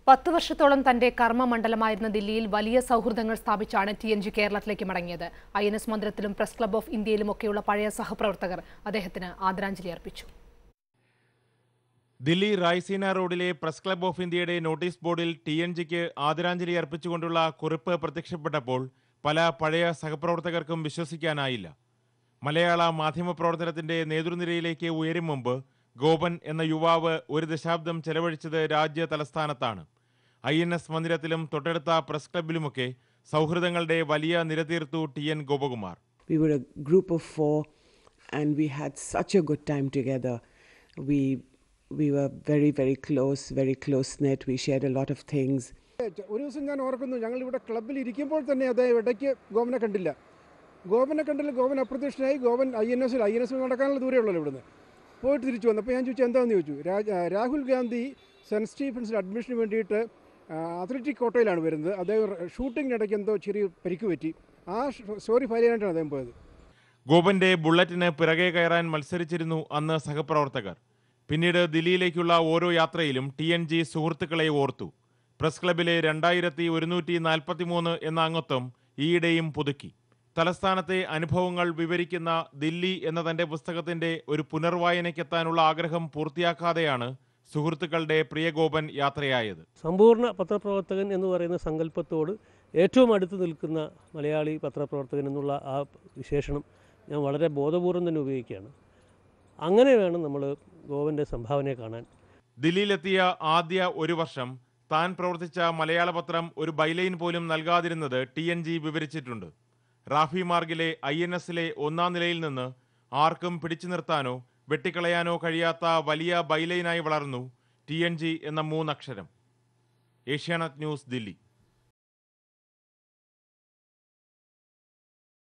പത്ത് വർഷത്തോളം തന്റെ കർമ്മമണ്ഡലമായിരുന്ന ദില്ലിയിൽ വലിയ സൗഹൃദങ്ങൾ സ്ഥാപിച്ചാണ് ടി എൻ ജി കേരളത്തിലേക്ക് മടങ്ങിയത് ഐ എൻ എസ് മന്ദിരത്തിലും പ്രസ് ക്ലബ് ഓഫ് ഇന്ത്യയിലുമൊക്കെയുള്ള പഴയ സഹപ്രവർത്തകർ അദ്ദേഹത്തിന് ആദരാഞ്ജലി അർപ്പിച്ചു ദില്ലി റായ്സീന റോഡിലെ പ്രസ് ക്ലബ് ഓഫ് ഇന്ത്യയുടെ നോട്ടീസ് ബോർഡിൽ ടി എൻ ജിക്ക് ആദരാഞ്ജലി അർപ്പിച്ചുകൊണ്ടുള്ള കുറിപ്പ് പ്രത്യക്ഷപ്പെട്ടപ്പോൾ പല പഴയ സഹപ്രവർത്തകർക്കും വിശ്വസിക്കാനായില്ല മലയാള മാധ്യമപ്രവർത്തനത്തിന്റെ നേതൃനിരയിലേക്ക് ഉയരും മുമ്പ് ഗോപൻ എന്ന യുവാവ് ഒരു ദശാബ്ദം ചെലവഴിച്ചത് രാജ്യ തലസ്ഥാനത്താണ് ഐ എൻ എസ് മന്ദിരത്തിലും തൊട്ടടുത്ത പ്രസ് ക്ലബിലുമൊക്കെ സൗഹൃദങ്ങളുടെ വലിയ നിരതീർത്തു T N Gopakumar We were a group of four and we had such a good time together. We we were very very close, very close knit. We shared a lot of things. ഒരു ദിവസം ഞാൻ ഓർക്കുന്നു ഞങ്ങൾ ഇവിടെ ക്ലബ്ബിൽ ഇരിക്കുമ്പോൾ തന്നെ അദ്ദേഹം ഇടയ്ക്ക് ഗോപനെ കണ്ടില്ല ഗോപനെ കണ്ടില്ല ഗോപൻ അപ്രത്യക്ഷനായി ഗോപൻ ഐ എൻ എസിൽ ഐ എൻ എസിൽ നടക്കാനുള്ള ദൂരേ ഉള്ളല്ലോ ഇവിടുന്ന് പോയിട്ട് തിരിച്ചു വന്നു അപ്പോൾ ഞാൻ ചോദിച്ചു എന്താണെന്ന് ചോദിച്ചു രാ- രാഹുൽ ഗാന്ധി സെൻറ്റ് സ്റ്റീഫൻസിൽ അഡ്മിഷന് വേണ്ടിയിട്ട് അത്ലറ്റിക് കോട്ടയിലാണ് വരുന്നത് അദ്ദേഹം ഷൂട്ടിങ്ങിനിടയ്ക്ക് എന്തോ ചെറിയ പരിക്ക് പറ്റി ആ സ്റ്റോറി ഫയൽ ചെയ്യാനായിട്ടാണ് അദ്ദേഹം പോയത് ഗോപന്റെ ബുള്ളറ്റിന് പിറകെ കയറാൻ മത്സരിച്ചിരുന്നു അന്ന് സഹപ്രവർത്തകർ പിന്നീട് ദില്ലിയിലേക്കുള്ള ഓരോ യാത്രയിലും ടി എൻ ജി സുഹൃത്തുക്കളെ ഓർത്തു പ്രസ് ക്ലബിലെ രണ്ടായിരത്തി ഒരുന്നൂറ്റി നാൽപ്പത്തിമൂന്ന് എന്ന അംഗത്വം ഈയിടെയും പുതുക്കി തലസ്ഥാനത്തെ അനുഭവങ്ങൾ വിവരിക്കുന്ന ദില്ലി എന്ന തന്റെ പുസ്തകത്തിന്റെ ഒരു പുനർവായനയ്ക്കെത്താനുള്ള ആഗ്രഹം പൂർത്തിയാക്കാതെയാണ് സുഹൃത്തുക്കളുടെ പ്രിയ ഗോപൻ യാത്രയായത് സമ്പൂർണ്ണ പത്രപ്രവർത്തകൻ എന്ന് പറയുന്ന സങ്കല്പത്തോട് ഏറ്റവും അടുത്ത് നിൽക്കുന്ന മലയാളി പത്രപ്രവർത്തകൻ എന്നുള്ള ആ വിശേഷണം ഞാൻ വളരെ ബോധപൂർവം തന്നെ ഉപയോഗിക്കുകയാണ് അങ്ങനെ വേണം നമ്മൾ ഗോവൻ്റെ സംഭാവനയെ കാണാൻ ദില്ലിയിലെത്തിയ ആദ്യ ഒരു വർഷം താൻ പ്രവർത്തിച്ച മലയാള പത്രം ഒരു ബൈലൈൻ പോലും നൽകാതിരുന്നത് ടി എൻ ജി വിവരിച്ചിട്ടുണ്ട് റാഫി മാർഗിലെ ഐ എൻ എസിലെ ഒന്നാം നിലയിൽ നിന്ന് ആർക്കും പിടിച്ചു നിർത്താനോ വെട്ടിക്കളയാനോ കഴിയാത്ത വലിയ ബൈലൈനായി വളർന്നു ടി എൻ ജി എന്ന മൂന്നക്ഷരം ഏഷ്യാനെറ്റ് ന്യൂസ് ദില്ലി